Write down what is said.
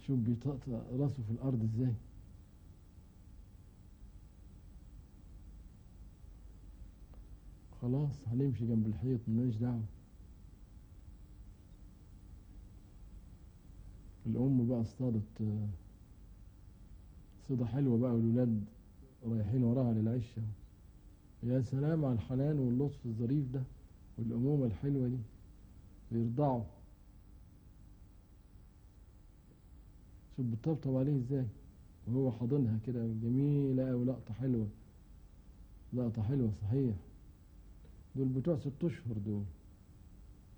شوف بيطقطق راسه في الأرض ازاي خلاص هنمشي جنب الحيط ملناش دعوة الأم بقى اصطادت آه، صيدة حلوة بقى والولاد رايحين وراها للعشة يا سلام على الحنان واللطف الظريف ده والأمومة الحلوة دي بيرضعوا شوف بتطبطب عليه ازاي وهو حاضنها كده جميلة أوي لقطة حلوة لقطة حلوة صحيح دول بتوع ست أشهر دول